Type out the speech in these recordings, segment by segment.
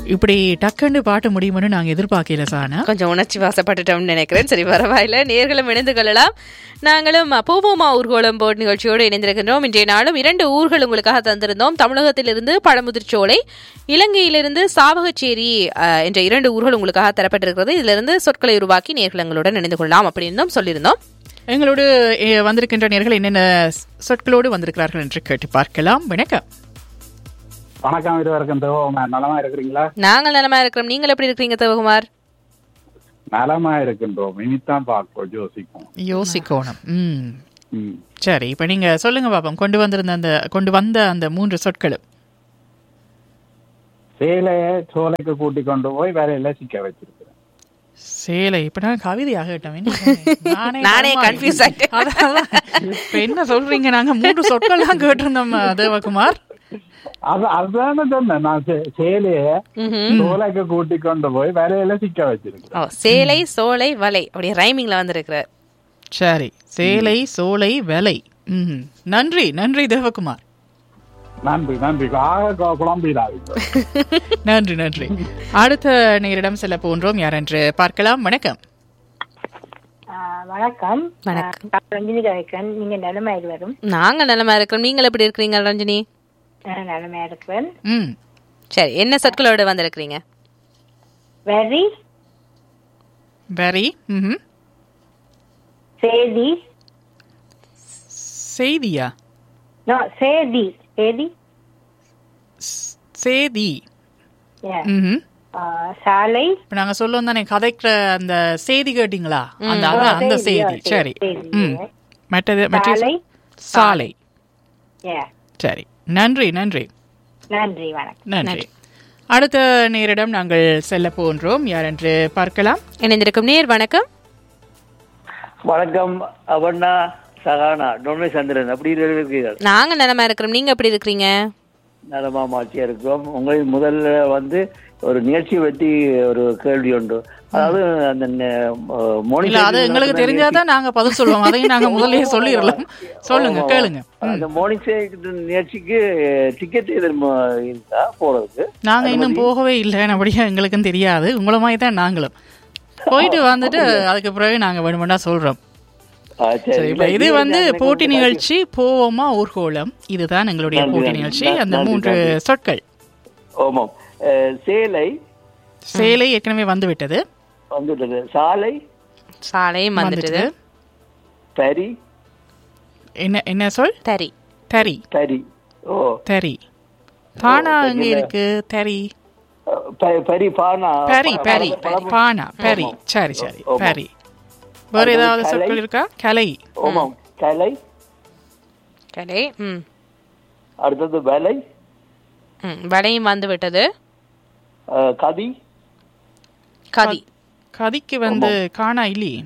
இப்படி டக்குன்னு பாட்ட முடியும்னு நாங்க எதிர்பார்க்கல சானா கொஞ்சம் உணர்ச்சி வாசப்பட்டுட்டோம்னு நினைக்கிறேன் சரி பரவாயில்ல நேர்களும் இணைந்து கொள்ளலாம் நாங்களும் போவோமா ஊர்கோலம் போட் நிகழ்ச்சியோடு இணைந்திருக்கின்றோம் இன்றைய நாளும் இரண்டு ஊர்கள் உங்களுக்காக தந்திருந்தோம் தமிழகத்திலிருந்து பழமுதிர்ச்சோலை இலங்கையிலிருந்து சாவகச்சேரி அஹ், என்ற இரண்டு ஊர்கள் உங்களுக்காக தரப்பட்டிருக்கிறது இதிலிருந்து சொற்களை உருவாக்கி நேர்கள் எங்களுடன் இணைந்து கொள்ளலாம் அப்படின்னு சொல்லியிருந்தோம் எங்களோடு எ, வந்திருக்கின்ற நேர்கள் என்னென்ன சொற்களோடு வந்திருக்கிறார்கள் என்று கேட்டு பார்க்கலாம் வணக்கம் வணக்கம் இருவருக்கும் தேவமா நலமா இருக்கிறீங்களா நாங்கள் நலமா இருக்கிறோம் நீங்கள் எப்படி இருக்கிறீங்க தேவகுமார் நலமா இருக்கின்றோம் இனித்தான் பார்ப்போம் யோசிக்கும் யோசிக்கோணம் ம் ம். சரி இப்ப நீங்க சொல்லுங்க பாப்போம் கொண்டு வந்திருந்த அந்த கொண்டு வந்த அந்த மூன்று சொற்களும் சேலையை சோலைக்கு கூட்டி கொண்டு போய் வேலையில சிக்க வச்சிருக்கிறேன் சேலை இப்ப நான் கவிதையாக கேட்டேன் நானே நானே தம்மா- confuse ஆயிட்டேன். அதான். இப்ப என்ன சொல்றீங்க நாங்க மூன்று சொற்கள்லாம் கேட்டிருந்தோம் தேவகுமார் அது அதுதானே சொன்னேன் நான் சே- சேலைய சோலைக்கு கூட்டி கொண்டு போய் வேலையில சிக்க வச்சிருக்கிறேன் ஓ சேலை சோலை வலை அப்படியே ரைமிங்ல வந்திருக்கிறார் சரி சேலை சோலை வெலை ம் நன்றி நன்றி தேவகுமார் நன்றி நன்றி ஆக கு- குழம்பிடாது நன்றி நன்றி அடுத்த நேரிடம் செல்ல போன்றோம் யார் என்று பார்க்கலாம் வணக்கம் ஆஹ் வணக்கம் வணக்கம். ஆஹ் ரஞ்சினி கவிக்கன் நீங்க நிலைமை வரும் நாங்க நலமா இருக்கிறோம் நீங்கள் எப்படி இருக்கிறீங்க ரஞ்சினி நிலைமையா இருக்கிறேன் ம் சரி என்ன சொற்களோட வந்திருக்கிறீங்க வெரி வெரி ம் சேதி செய்தியா நோ சேதி சேதி சேதி Yeah. ம் ஆஹ் சாலை இப்ப நாங்க சொல்லுவோம் தானே கதைக்கிற அந்த செய்தி கேட்டீங்களா அந்த அதான் அந்த செய்தி, செய்தி ஆ, சரி செய்தி. ம் மற்றது மற்ற சாலை சாலை Yeah. சரி நன்றி நன்றி நன்றி வணக்கம் நன்றி அடுத்த நேரிடம் நாங்கள் செல்ல போன்றோம் யார் என்று பார்க்கலாம் இணைந்திருக்கும் நேர் வணக்கம் வணக்கம் அவண்ணா சகானா டொன்மை சந்திரன் அப்படி இருக்கிறீர்கள் நாங்க நலமா இருக்கிறோம் நீங்க எப்படி இருக்கிறீங்க நலமா மாற்றியா இருக்கிறோம் உங்களின் முதல்ல வந்து ஒரு நிகழ்ச்சி பற்றி ஒரு கேள்வி உண்டு அதாவது அந்த நெ- அஹ் மோனி இல்ல அது எங்களுக்கு தெரிஞ்சாதான் நாங்க பதில் சொல்லுவோம் அதையும் நாங்க முதல்லயே சொல்லிடலாம் சொல்லுங்க கேளுங்க அந்த மோர்னிங் நிகழ்ச்சிக்கு டிக்கெட் எதுவும் இருக்கா போறதுக்கு நாங்க இன்னும் போகவே இல்லை அப்படியே எங்களுக்கும் தெரியாது உங்களை மாதிரி தான் நாங்களும் போயிட்டு வந்துட்டு அதுக்கு பிறகு நாங்க வேணுமெண்டா சொல்றோம் ஆ, சரி. சரி இப்ப இல்ல, இது வந்து எனக்கு போட்டி வந்து நிகழ்ச்சி போவோமா ஊர்கோலம் இதுதான் எங்களுடைய நன்றி, போட்டி நன்றி. நிகழ்ச்சி நன்றி, அந்த நன்றி, மூன்று நன்றி. சொற்கள் ஆமாம் அஹ், சேலை சேலை ஏற்கனவே வந்து விட்டது வந்துட்டது சாலை சாலையும் வந்துட்டது பரி என்ன என்ன சொல் தரி தரி பரி ஓ தரி பானா எங்க இருக்கு தரி அஹ், ப- பரி பானா பரி ப- பரி பழம். பானா பரி சரி சரி ஆமாம். பரி வேற ஏதாவது கலை. சொற்கள் இருக்கா கலை ஆமாம் கலை கலை ம் அடுத்தது வேலை ம் வலையும் வந்து விட்டது அஹ், கதி கதி கதிக்கு வந்து காணா இல்லையே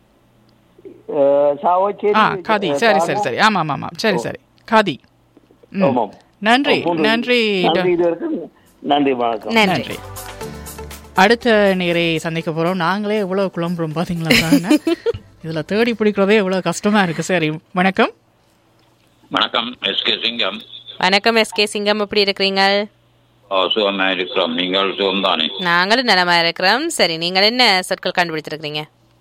அஹ், சாவச்சேரி ஆ கதி சரி சரி சரி ஆமா ஆமா ஆமா சரி சரி கதி ம். ஆமாம் நன்றி மூன்று- நன்றி நன்றி இதுவரைக்கும் நன்றி வணக்கம் நன்றி நன்றி அடுத்த நேரை சந்திக்க போறோம் நாங்களே எவ்வளவு குழம்புறோம் பாத்தீங்களா சார்? இதுல தேடி பிடிக்கிறதே எவ்வளவு கஷ்டமா இருக்கு சரி வணக்கம் வணக்கம் எஸ் கே சிங்கம் வணக்கம் எஸ் கே சிங்கம் எப்படி இருக்கிறீங்க ஓ, சுகமா இருக்கிறோம் நீங்கள் சுகம்தானே நாங்களும் நலமா இருக்கிறோம் சரி நீங்கள் என்ன சொற்கள் கண்டுபிடிச்சிருக்கீங்க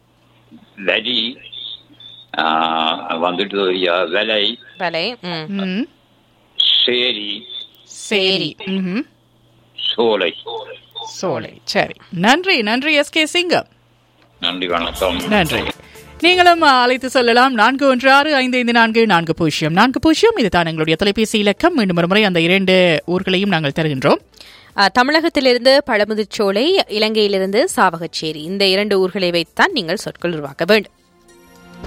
வரி ஆ, வந்துட்டு ஐயா, விலை வலை ம் ம் சேரி சரி ம்ஹும். சோலை சோலை சரி நன்றி நன்றி எஸ் கே சிங்கம் நன்றி வணக்கம் நன்றி நீங்களும் அழைத்து சொல்லலாம் நான்கு ஒன்று ஆறு ஐந்து ஐந்து நான்கு நான்கு பூஜ்ஜியம் நான்கு பூஜ்ஜியம் இதுதான் எங்களுடைய தொலைபேசி இலக்கம் மீண்டும் ஒரு முறை அந்த இரண்டு ஊர்களையும் நாங்கள் தருகின்றோம் ஆ, தமிழகத்திலிருந்து பழமுதிர்ச்சோலை இலங்கையிலிருந்து சாவகச்சேரி இந்த இரண்டு ஊர்களை வைத்துத்தான் நீங்கள் சொற்கள் உருவாக்க வேண்டும்